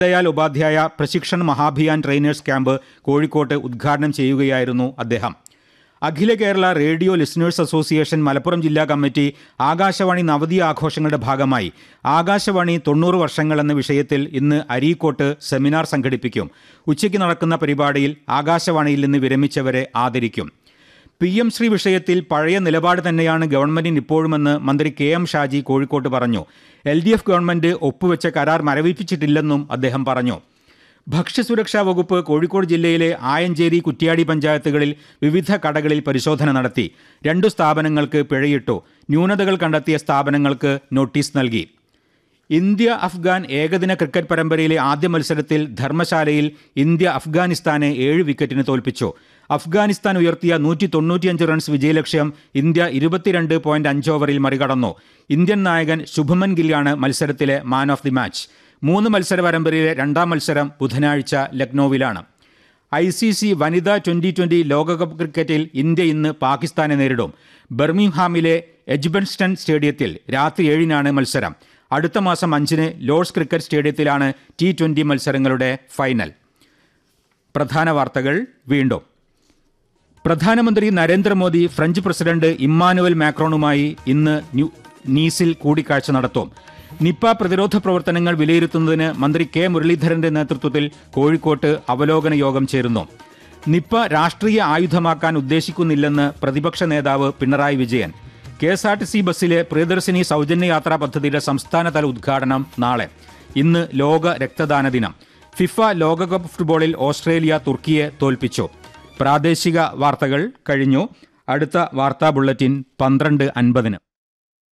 Dayal Upadhyaya Prashikshan Mahabhiyan trainers camp കോഴിക്കോട്ട് ഉദ്ഘാടനം ചെയ്യുകയായിരുന്നു അദ്ദേഹം Akhila Kerala radio listeners association Malappuram ജില്ലാ കമ്മിറ്റി ആകാശവാണി നവതി ആഘോഷങ്ങളുടെ ഭാഗമായി ആകാശവാണി തൊണ്ണൂറ് വർഷങ്ങൾ എന്ന വിഷയത്തിൽ ഇന്ന് അരീക്കോട്ട് സെമിനാർ സംഘടിപ്പിക്കും ഉച്ചയ്ക്ക് നടക്കുന്ന പരിപാടിയിൽ ആകാശവാണിയിൽ നിന്ന് വിരമിച്ചവരെ ആദരിക്കും പി എം ശ്രീ വിഷയത്തിൽ പഴയ നിലപാട് തന്നെയാണ് ഗവൺമെന്റിന് ഇപ്പോഴുമെന്ന് മന്ത്രി കെ എം ഷാജി കോഴിക്കോട്ട് പറഞ്ഞു എൽ ഡി എഫ് ഗവൺമെന്റ് ഒപ്പുവെച്ച കരാർ മരവിപ്പിച്ചിട്ടില്ലെന്നും അദ്ദേഹം പറഞ്ഞു ഭക്ഷ്യസുരക്ഷാ വകുപ്പ് കോഴിക്കോട് ജില്ലയിലെ ആയഞ്ചേരി കുറ്റ്യാടി പഞ്ചായത്തുകളിൽ വിവിധ കടകളിൽ പരിശോധന നടത്തി രണ്ടു സ്ഥാപനങ്ങൾക്ക് പിഴയിട്ടു ന്യൂനതകൾ കണ്ടെത്തിയ സ്ഥാപനങ്ങൾക്ക് നോട്ടീസ് നൽകി ഇന്ത്യ അഫ്ഗാൻ ഏകദിന ക്രിക്കറ്റ് പരമ്പരയിലെ ആദ്യ മത്സരത്തിൽ ധർമ്മശാലയിൽ ഇന്ത്യ അഫ്ഗാനിസ്ഥാനെ ഏഴ് വിക്കറ്റിന് തോൽപ്പിച്ചു അഫ്ഗാനിസ്ഥാൻ ഉയർത്തിയ നൂറ്റി തൊണ്ണൂറ്റിയഞ്ച് റൺസ് വിജയലക്ഷ്യം ഇന്ത്യ ഇരുപത്തിരണ്ട് പോയിന്റ് അഞ്ച് ഓവറിൽ മറികടന്നു ഇന്ത്യൻ നായകൻ ശുഭമൻ ഗില്ലാണ് മത്സരത്തിലെ മാൻ ഓഫ് ദി മാച്ച് മൂന്ന് മത്സര പരമ്പരയിലെ രണ്ടാം മത്സരം ബുധനാഴ്ച ലക്നൌവിലാണ് ഐ സി സി വനിതാ ട്വന്റി ട്വന്റി ലോകകപ്പ് ക്രിക്കറ്റിൽ ഇന്ത്യ ഇന്ന് പാകിസ്ഥാനെ നേരിടും ബർമിംഗ്ഹാമിലെ എജ്ബൻസ്റ്റൺ സ്റ്റേഡിയത്തിൽ രാത്രി ഏഴിനാണ് മത്സരം അടുത്ത മാസം അഞ്ചിന് ലോർഡ്സ് ക്രിക്കറ്റ് സ്റ്റേഡിയത്തിലാണ് ടി ട്വന്റി മത്സരങ്ങളുടെ ഫൈനൽ പ്രധാന വാർത്തകൾ വീണ്ടും പ്രധാനമന്ത്രി നരേന്ദ്രമോദി ഫ്രഞ്ച് പ്രസിഡന്റ് ഇമ്മാനുവൽ മാക്രോണുമായി ഇന്ന് ന്യൂ നീസിൽ കൂടിക്കാഴ്ച നടത്തും നിപ്പ പ്രതിരോധ പ്രവർത്തനങ്ങൾ വിലയിരുത്തുന്നതിന് മന്ത്രി കെ മുരളീധരന്റെ നേതൃത്വത്തിൽ കോഴിക്കോട്ട് അവലോകന യോഗം ചേരുന്നു നിപ്പ രാഷ്ട്രീയ ആയുധമാക്കാൻ ഉദ്ദേശിക്കുന്നില്ലെന്ന് പ്രതിപക്ഷ നേതാവ് Pinarayi Vijayan K S R T C ബസ്സിലെ പ്രിയദർശിനി സൗജന്യ യാത്രാ പദ്ധതിയുടെ സംസ്ഥാനതല ഉദ്ഘാടനം നാളെ ഇന്ന് ലോക രക്തദാന ദിനം ഫിഫ ലോകകപ്പ് ഫുട്ബോളിൽ ഓസ്ട്രേലിയ തുർക്കിയെ തോൽപ്പിച്ചു പ്രാദേശിക വാർത്തകൾ കഴിഞ്ഞു അടുത്ത വാർത്താ ബുള്ളറ്റിൻ പന്ത്രണ്ട് അൻപതിന്